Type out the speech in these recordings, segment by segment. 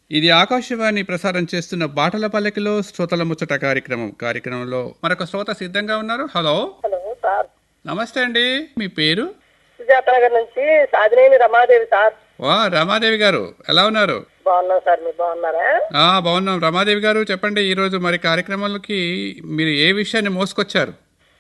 ఇది ఆకాశవాణి ప్రసారం చేస్తున్న బాటల పల్లెకిలో శ్రోతల ముచ్చట కార్యక్రమం కార్యక్రమంలో మరొక శ్రోత సిద్ధంగా ఉన్నారు హలో హలో సార్ నమస్తే అండి మీ పేరు సుజాత నగర్ నుంచి సాధినేని రమాదేవి సార్ వా రమాదేవి గారు ఎలా ఉన్నారు బాగున్నాం సార్ మీరు బాగున్నారా ఆ బాగున్నాం రమాదేవి గారు చెప్పండి ఈరోజు మరి కార్యక్రమాలకి మీరు ఏ విషయాన్ని మోసుకొచ్చారు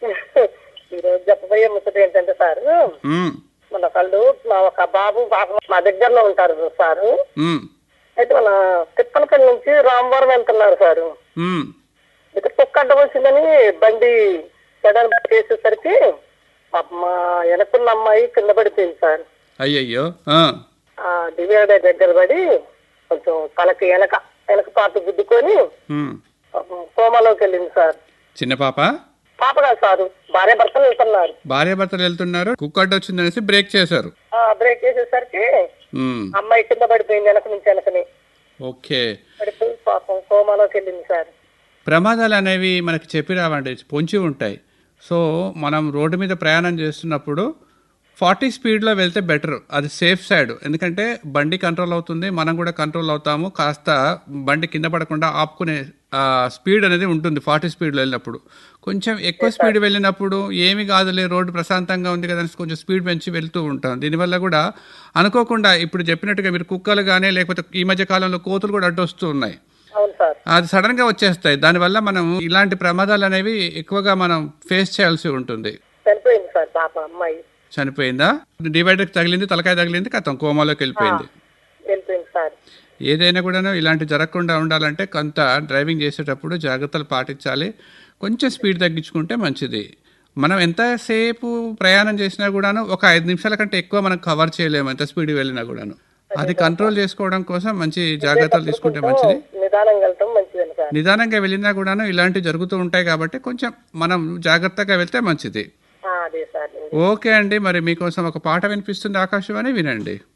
ఈరోజు చెప్పబోయే ముచ్చట ఏంటంటే సార్ మ్మ్, మన వాళ్ళు మా ఒక బాబు పాప మా దగ్గరలో ఉంటారు సారు మ్మ్, అయితే మన తిప్పలపల్లి నుంచి రామవరం వెళ్తున్నారు సారు మ్మ్. అయితే కుక్క అడ్డం వచ్చిందని బండి పెడల్ చేసేసరికి పాప మా వెనకున్న అమ్మాయి కింద పడిపోయింది సార్ అయ్యయ్యో ఆ, ఆ డివైడర్ దగ్గర పడి కొంచెం తలకి వెనక వెనక పాటు గుద్దుకొని మ్మ్. పాపం కోమాలోకి వెళ్ళింది సార్ చిన్న పాప పాప కాదు సారు భార్య భర్తలు వెళ్తున్నారు భార్య భర్తలు వెళ్తున్నారు కుక్క అడ్డు వచ్చిందనేసి బ్రేక్ చేశారు ఆ బ్రేక్ చేసేసరికి మ్మ్, అమ్మాయి కింద పడిపోయింది వెనక నుంచి వెనకని ఓకే పడిపోయి పాపం కోమాలోకి వెళ్ళింది సార్ ప్రమాదాలు అనేవి మనకి చెప్పి రావండి పొంచి ఉంటాయి సో మనం రోడ్డు మీద ప్రయాణం చేస్తున్నప్పుడు ఫార్టీ స్పీడ్లో వెళ్తే బెటర్ అది సేఫ్ సైడ్ ఎందుకంటే బండి కంట్రోల్ అవుతుంది మనం కూడా కంట్రోల్ అవుతాము కాస్త బండి కింద పడకుండా ఆపుకునే స్పీడ్ అనేది ఉంటుంది ఫార్టీ స్పీడ్లో వెళ్ళినప్పుడు కొంచెం ఎక్కువ స్పీడ్ వెళ్ళినప్పుడు ఏమి కాదులే రోడ్డు ప్రశాంతంగా ఉంది కదా అని కొంచెం స్పీడ్ పెంచి వెళ్తూ ఉంటాం దీనివల్ల కూడా అనుకోకుండా ఇప్పుడు చెప్పినట్టుగా మీరు కుక్కలు కానీ లేకపోతే ఈ మధ్య కాలంలో కోతులు కూడా అడ్డు వస్తూ ఉన్నాయి అవును సార్ అది సడన్ గా వచ్చేస్తాయి దానివల్ల మనం ఇలాంటి ప్రమాదాలు అనేవి ఎక్కువగా మనం ఫేస్ చేయాల్సి ఉంటుంది చనిపోయింది సార్ పాప అమ్మాయి చనిపోయిందా డివైడర్ తగిలింది తలకాయ తగిలింది కథం కోమాలోకి వెళ్ళిపోయింది వెళ్ళిపోయింది సార్ ఏదైనా కూడా ఇలాంటి జరగకుండా ఉండాలంటే కొంత డ్రైవింగ్ చేసేటప్పుడు జాగ్రత్తలు పాటించాలి కొంచెం స్పీడ్ తగ్గించుకుంటే మంచిది మనం ఎంతసేపు ప్రయాణం చేసినా కూడాను ఒక ఐదు నిమిషాల కంటే ఎక్కువ మనం కవర్ చేయలేము ఎంత స్పీడ్ వెళ్ళినా కూడాను అది కంట్రోల్ చేసుకోవడం కోసం మంచి జాగ్రత్తలు తీసుకుంటే మంచిది నిదానంగా వెళ్తాం మంచిదని సార్ నిదానంగా వెళ్ళినా కూడాను ఇలాంటివి జరుగుతూ ఉంటాయి కాబట్టి కొంచెం మనం జాగ్రత్తగా వెళ్తే మంచిది ఆ, అదే సార్ ఓకే అండి మరి మీకోసం ఒక పాట వినిపిస్తుంది ఆకాశవాణి వినండి